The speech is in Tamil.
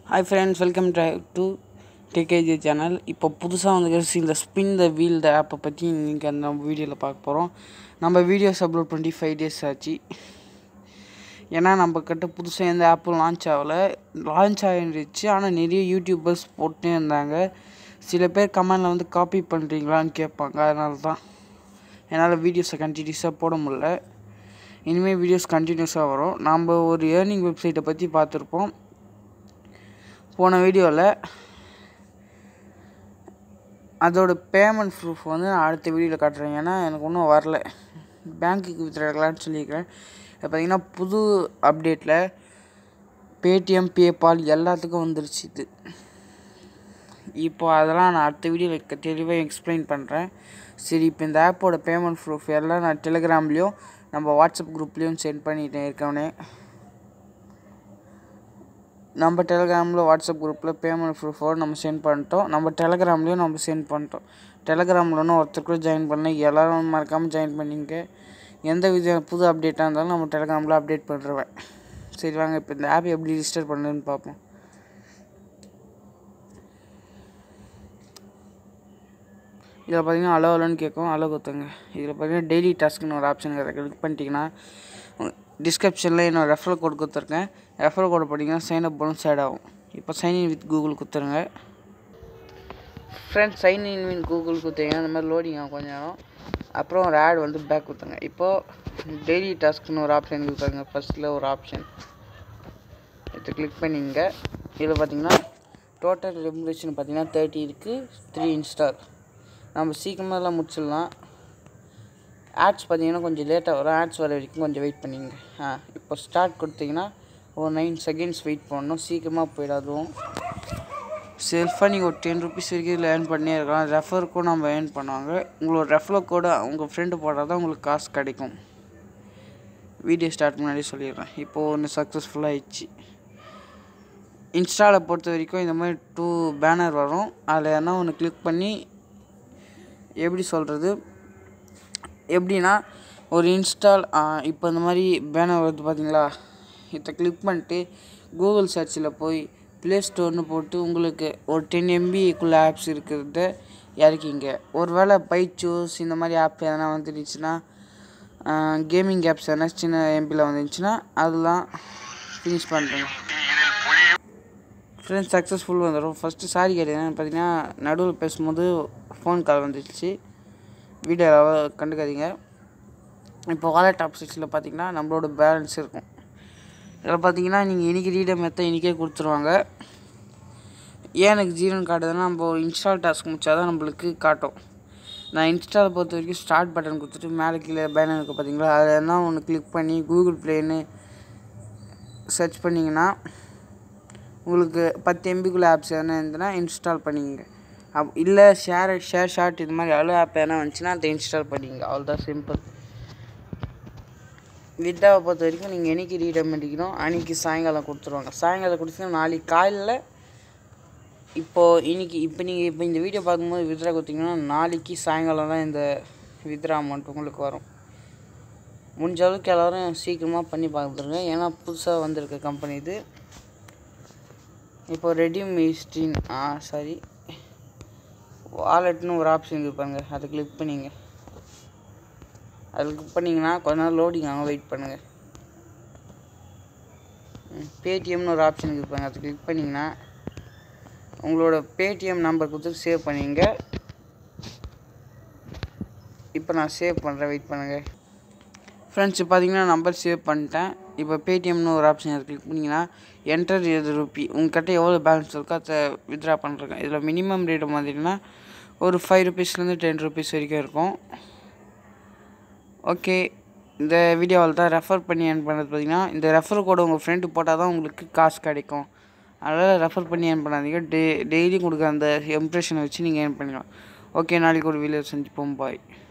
hi friends welcome to TKG channel இப்போ புதுசாக வந்து இந்த ஸ்பின் த வீல் த ஆப்பை பற்றி இன்றைக்கி அந்த நம்ம வீடியோவில் பார்க்க போகிறோம் நம்ம வீடியோஸ் அப்லோட் பண்ணி ஃபைவ் டேஸ் ஆச்சு ஏன்னா நம்ம கிட்ட புதுசாக எந்த ஆப்பும் லான்ச் ஆகலை லான்ச் ஆகிருந்துச்சு ஆனால் நிறைய யூடியூபர்ஸ் போட்டே இருந்தாங்க சில பேர் கமெண்டில் வந்து காப்பி பண்ணுறீங்களான்னு கேட்பாங்க அதனால தான் என்னால் வீடியோஸை கண்டினியூஸாக போட முடில இனிமேல் வீடியோஸ் கண்டினியூஸாக வரும் நாம் ஒரு ஏர்னிங் வெப்சைட்டை பற்றி பார்த்துருப்போம் போன வீடியோவில் அதோட பேமெண்ட் ப்ரூஃப் வந்து நான் அடுத்த வீடியோவில் காட்டுறேன் ஏன்னா எனக்கு ஒன்றும் வரல பேங்க்குக்கு வித்துடலான்னு சொல்லியிருக்கிறேன் இப்போ பார்த்தீங்கன்னா புது அப்டேட்டில் பேடிஎம் பேபால் எல்லாத்துக்கும் வந்துருச்சு இது இப்போ அதெல்லாம் நான் அடுத்த வீடியோவில் தெளிவாக எக்ஸ்பிளைன் பண்ணுறேன் சரி இப்போ இந்த ஆப்போட பேமெண்ட் ப்ரூஃப் எல்லாம் நான் டெலிகிராம்லேயும் நம்ம வாட்ஸ்அப் குரூப்லேயும் சென்ட் பண்ணிட்டேன் இருக்கவனே நம்ம டெலகிராமில் வாட்ஸ்அப் குரூப்பில் பேமெண்ட் ப்ரூஃபோடு நம்ம சென்ட் பண்ணிட்டோம் நம்ம டெலகிராம்லேயும் நம்ம சென்ட் பண்ணிட்டோம் டெலகிராமில் ஒன்றும் ஒருத்தர் கூட ஜாயின் பண்ணல எல்லோரும் மறக்காமல் ஜாயின் பண்ணிங்க எந்த வித புது அப்டேட்டாக இருந்தாலும் நம்ம டெலகிராமில் அப்டேட் பண்ணுறேன் சரி வாங்க இப்போ இந்த ஆப் எப்படி ரிஜிஸ்டர் பண்ணுறதுன்னு பார்ப்போம் இதில் பார்த்தீங்கன்னா அலோ அலோன்னு கேட்கும் அலோ கொடுத்துங்க இதில் பார்த்தீங்கன்னா டெய்லி டாஸ்க்குன்னு ஒரு ஆப்ஷன் கிளிக் பண்ணிட்டீங்கன்னா டிஸ்கிரிப்ஷனில் என்னோடய ரெஃபரல் கோட் கொடுத்துருக்கேன் ரெஃபரல் கோட் போட்டிங்கன்னா சைன் அப் போனஸ் ஆட் ஆகும் இப்போ சைன் இன் வித் கூகுள் கொடுத்துருங்க friends sign in with Google கொடுத்தீங்கன்னா இந்த மாதிரி லோடிங் ஆகும் கொஞ்ச நேரம் அப்புறம் ஒரு ஆட் வந்து பேக் கொடுத்துங்க இப்போது டெய்லி டாஸ்க்குன்னு ஒரு ஆப்ஷன் கொடுத்துருங்க ஃபஸ்ட்டில் ஒரு ஆப்ஷன் இதை கிளிக் பண்ணிங்க இதில் பார்த்தீங்கன்னா டோட்டல் ரெமுலேஷன் பார்த்தீங்கன்னா தேர்ட்டி இருக்குது த்ரீ இன்ஸ்டால் நம்ம சீக்கிரமாக முடிச்சிடலாம் ஆட்ஸ் பார்த்தீங்கன்னா கொஞ்சம் லேட்டாக வரும் ஆட்ஸ் வர வரைக்கும் கொஞ்சம் வெயிட் பண்ணிங்க ஆ இப்போ ஸ்டார்ட் கொடுத்தீங்கன்னா ஒரு நைன் செகண்ட்ஸ் வெயிட் பண்ணணும் சீக்கிரமாக போயிடாதுவும் செல்ஃபாக நீங்கள் ஒரு டென் ருபீஸ் வரைக்கும் இதில் ஏர்ன் பண்ணியே இருக்கலாம் ரெஃபருக்கும் நம்ம ஏர்ன் பண்ணுவாங்க உங்களோட ரெஃபர் கூட உங்கள் ஃப்ரெண்டு போட்டால் தான் உங்களுக்கு காசு கிடைக்கும் வீடியோ ஸ்டார்ட் முன்னாடி சொல்லிடுறேன் இப்போது ஒன்று சக்ஸஸ்ஃபுல்லாக ஆயிடுச்சு இன்ஸ்டாவில் பொறுத்த வரைக்கும் இந்த மாதிரி டூ பேனர் வரும் அதில் எதனா ஒன்று கிளிக் பண்ணி எப்படி சொல்கிறது எப்படின்னா ஒரு இன்ஸ்டால் இப்போ இந்த மாதிரி பேனர் வருது பார்த்தீங்களா இதை கிளிக் பண்ணிட்டு கூகுள் சர்ச்சில் போய் ப்ளே ஸ்டோர்னு போட்டு உங்களுக்கு ஒரு டென் எம்பிக்குள்ளே ஆப்ஸ் இருக்கிறத இறக்கிங்க ஒரு வேளை பைச்சூஸ் இந்த மாதிரி ஆப் எதனா வந்துருந்துச்சுன்னா கேமிங் ஆப்ஸ் எதனா சின்ன எம்பியில் வந்துருந்துச்சுன்னா அதெல்லாம் ஃபினிஷ் பண்ணுறேங்க ஃப்ரெண்ட்ஸ் சக்ஸஸ்ஃபுல் வந்துடும் ஃபஸ்ட்டு சாரி கேட்டேன் பார்த்தீங்கன்னா நடுவில் பேசும்போது ஃபோன் கால் வந்துடுச்சு வீடியோவில் கண்டுக்காதீங்க இப்போ வாலெட் ஆப்ஷன்ஸில் பார்த்தீங்கன்னா நம்மளோட பேலன்ஸ் இருக்கும் இதில் பார்த்தீங்கன்னா நீங்கள் இன்றைக்கி ரீடம் மெத்த இன்றைக்கே கொடுத்துருவாங்க ஏன் எனக்கு ஜீரோன்னு காட்டுதுன்னா நம்ம ஒரு இன்ஸ்டால் டாஸ்க் முடிச்சா தான் நம்மளுக்கு காட்டும் நான் இன்ஸ்டாலை பொறுத்த வரைக்கும் ஸ்டார்ட் பட்டன் கொடுத்துட்டு மேலே கீழே பேனர் இருக்குது பார்த்தீங்களா அதில் என்ன ஒன்று கிளிக் பண்ணி கூகுள் ப்ளேன்னு சர்ச் பண்ணிங்கன்னா உங்களுக்கு பத்து எம்பிக்குள்ளே ஆப்ஸ் எதனா இருந்ததுன்னா இன்ஸ்டால் பண்ணிக்கங்க அப் இல்லை ஷேர் ஷேர் ஷார்ட் இது மாதிரி எவ்வளோ ஆப் எதனா வந்துச்சுன்னா அதை இன்ஸ்டால் பண்ணிங்க அவ்வளோதான் சிம்பிள் விட்டாவை பொறுத்த வரைக்கும் நீங்கள் என்னைக்கு ரீடம் பண்ணிக்கணும் அன்றைக்கி சாயங்காலம் கொடுத்துருவாங்க சாயங்காலம் கொடுத்தீங்கன்னா நாளைக்கு காலையில் இப்போது இன்றைக்கி இப்போ நீங்கள் இப்போ இந்த வீடியோ பார்க்கும்போது வித்ரா கொடுத்தீங்கன்னா நாளைக்கு சாயங்காலம் தான் இந்த வித்ரா அமௌண்ட் உங்களுக்கு வரும் முடிஞ்ச அளவுக்கு எல்லோரும் சீக்கிரமாக பண்ணி பார்த்துருங்க ஏன்னா புதுசாக வந்திருக்க கம்பெனி இது இப்போ ரெடியூம் ஹிஸ்ட்ரின் ஆ சாரி வாலெட்னு ஒரு ஆப்ஷன் இருப்பாங்க அதை கிளிக் பண்ணிங்க அது கிளிக் பண்ணிங்கன்னா கொஞ்ச நேரம் லோடிங் ஆகும் வெயிட் பண்ணுங்கள் பேடிஎம்னு ஒரு ஆப்ஷன் இருப்பாங்க அதை கிளிக் பண்ணிங்கன்னா உங்களோட பேடிஎம் நம்பர் கொடுத்து சேவ் பண்ணிங்க இப்போ நான் சேவ் பண்ணுறேன் வெயிட் பண்ணுங்கள் ஃப்ரெண்ட்ஸ் பார்த்தீங்கன்னா நம்பர் சேவ் பண்ணிட்டேன் இப்போ பேடிஎம்னு ஒரு ஆப்ஷன் அதை கிளிக் பண்ணிங்கன்னா என்டர் எது ருப்பி உங்கள்கிட்ட எவ்வளோ பேலன்ஸ் இருக்கோ அதை வித்ரா பண்ணுறேங்க இதில் மினிமம் ரேட்டு மாதிரினா ஒரு ஃபைவ் ருபீஸ்லேருந்து டென் ருபீஸ் வரைக்கும் இருக்கும் ஓகே இந்த வீடியோவில் தான் ரெஃபர் பண்ணி ஏர்ன் பண்ணுறது பார்த்தீங்கன்னா இந்த ரெஃபர் கோடு உங்கள் ஃப்ரெண்டு போட்டால் தான் உங்களுக்கு காசு கிடைக்கும் அதனால் ரெஃபர் பண்ணி ஏர்ன் பண்ணாதீங்க டே டெய்லியும் கொடுக்குற அந்த இம்ப்ரெஷனை வச்சு நீங்கள் ஏர்ன் பண்ணிக்கலாம் ஓகே நாளைக்கு ஒரு வீடியோ செஞ்சுப்போம் பாய்